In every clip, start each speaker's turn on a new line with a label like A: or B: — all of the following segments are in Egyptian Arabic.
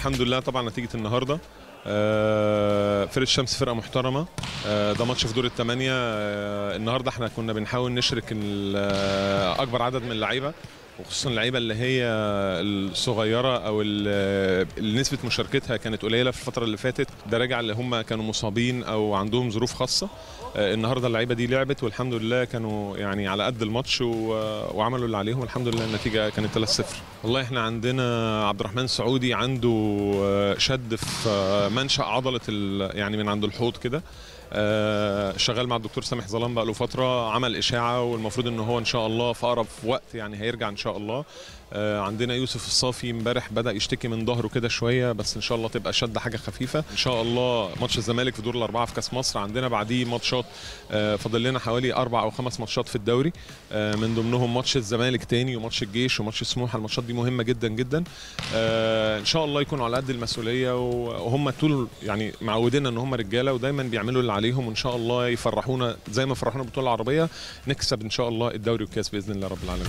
A: الحمد لله طبعا نتيجه النهارده آه، فرقه الشمس فرقه محترمه آه، ده ماتش في دور الثمانيه آه، النهارده احنا كنا بنحاول نشرك ال- آه، اكبر عدد من اللعيبه وخصوصا اللعيبه اللي هي الصغيره او ال- اللي نسبه مشاركتها كانت قليله في الفتره اللي فاتت ده راجع اللي هم كانوا مصابين او عندهم ظروف خاصه آه، النهارده اللعيبه دي لعبت والحمد لله كانوا يعني على قد الماتش و- وعملوا اللي عليهم والحمد لله النتيجه كانت 3-0 والله احنا عندنا عبد الرحمن سعودي عنده آه، شد في آه، منشأ عضله ال- يعني من عند الحوض كده آه، شغال مع الدكتور سامح ظلام بقى له فتره عمل اشاعه والمفروض ان هو ان شاء الله في اقرب وقت يعني هيرجع ان شاء الله آه، عندنا يوسف الصافي امبارح بدا يشتكي من ظهره كده شويه بس ان شاء الله تبقى شد حاجه خفيفه ان شاء الله ماتش الزمالك في دور الاربعه في كاس مصر عندنا بعديه ماتشات آه، فاضل لنا حوالي اربع او خمس ماتشات في الدوري آه، من ضمنهم ماتش الزمالك تاني وماتش الجيش وماتش سموحه الماتشات دي مهمه جدا جدا آه، ان شاء الله يكونوا على قد المسؤوليه وهم طول يعني معودينا ان هم رجاله ودايما بيعملوا اللي عليهم وان شاء الله يفرحونا زي ما فرحونا بالبطوله العربيه نكسب ان شاء الله الدوري والكاس باذن الله رب العالمين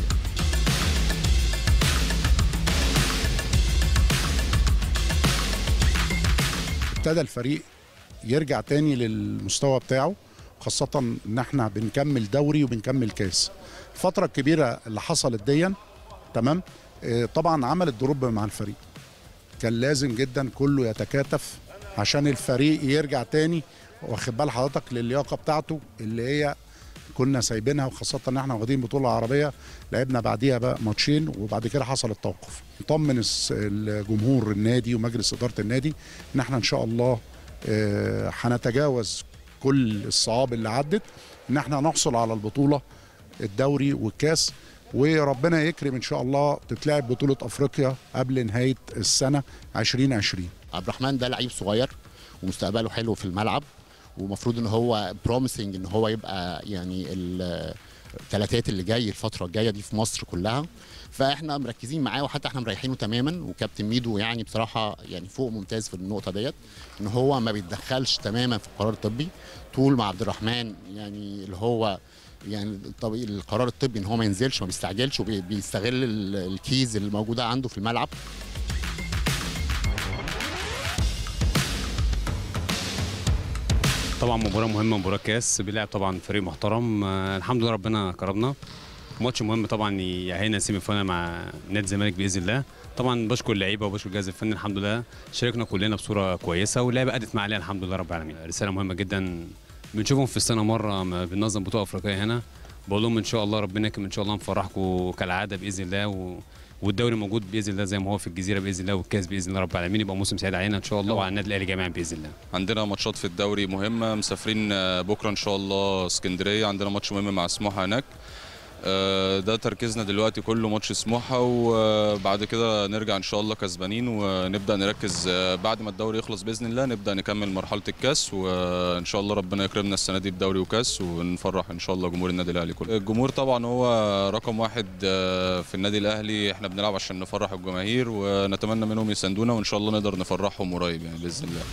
B: ابتدى الفريق يرجع تاني للمستوى بتاعه خاصة ان احنا بنكمل دوري وبنكمل كاس الفترة الكبيرة اللي حصلت ديا تمام آه، طبعا عملت دروب مع الفريق كان لازم جدا كله يتكاتف عشان الفريق يرجع تاني واخد بال حضرتك للياقة بتاعته اللي هي كنا سايبينها وخاصة ان احنا واخدين بطولة عربية لعبنا بعديها بقى ماتشين وبعد كده حصل التوقف نطمن الس- الجمهور النادي ومجلس إدارة النادي ان احنا ان شاء الله آه، هنتجاوز كل الصعاب اللي عدت ان احنا نحصل على البطولة الدوري والكاس وربنا يكرم ان شاء الله تتلعب بطولة افريقيا قبل نهاية السنة 2020
C: عبد الرحمن ده لعيب صغير ومستقبله حلو في الملعب ومفروض ان هو بروميسنج ان هو يبقى يعني الثلاثات اللي جاي الفتره الجايه دي في مصر كلها فاحنا مركزين معاه وحتى احنا مريحينه تماما وكابتن ميدو يعني بصراحه يعني فوق ممتاز في النقطه ديت ان هو ما بيتدخلش تماما في القرار الطبي طول مع عبد الرحمن يعني اللي هو يعني الطبيعي القرار الطبي ان هو ما ينزلش ما بيستعجلش وبيستغل ال- الكيز اللي موجوده عنده في الملعب
D: طبعا مباراة مهمة مباراة كاس بيلعب طبعا فريق محترم آه، الحمد لله ربنا كرمنا ماتش مهم طبعا يأهلنا سيمي فاينال مع نادي الزمالك بإذن الله طبعا بشكر اللعيبة وبشكر الجهاز الفني الحمد لله شاركنا كلنا بصورة كويسة واللعبة أدت معانا الحمد لله رب العالمين رسالة مهمة جدا بنشوفهم في السنة مرة ما بننظم بطولة أفريقية هنا بقول لهم إن شاء الله ربنا يكرم إن شاء الله نفرحكم كالعادة بإذن الله و... والدوري موجود باذن الله زي ما هو في الجزيره باذن الله والكاس باذن الله رب العالمين يبقى موسم سعيد علينا ان شاء الله وعلى النادي الاهلي جميعا باذن الله
E: عندنا ماتشات في الدوري مهمة مسافرين آه، بكرة إن شاء الله اسكندرية عندنا ماتش مهم مع سموحة هناك آه، ده تركيزنا دلوقتي كله ماتش سموحة وبعد كده نرجع إن شاء الله كسبانين ونبدأ نركز آه، بعد ما الدوري يخلص بإذن الله نبدأ نكمل مرحلة الكاس وإن شاء الله ربنا يكرمنا السنة دي بدوري وكاس ونفرح إن شاء الله جمهور النادي الأهلي كله الجمهور طبعا هو رقم واحد آه، في النادي الأهلي إحنا بنلعب عشان نفرح الجماهير ونتمنى منهم يساندونا وإن شاء الله نقدر نفرحهم قريب يعني بإذن الله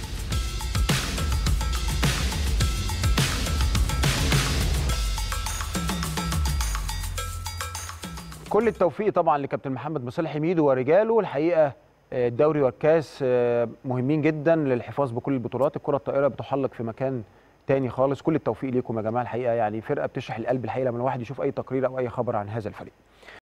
F: كل التوفيق طبعا لكابتن محمد مصالح ميدو ورجاله الحقيقه آه، الدوري والكاس آه، مهمين جدا للحفاظ بكل البطولات الكره الطائره بتحلق في مكان تاني خالص كل التوفيق ليكم يا جماعه الحقيقه يعني فرقه بتشرح القلب الحقيقه لما الواحد يشوف اي تقرير او اي خبر عن هذا الفريق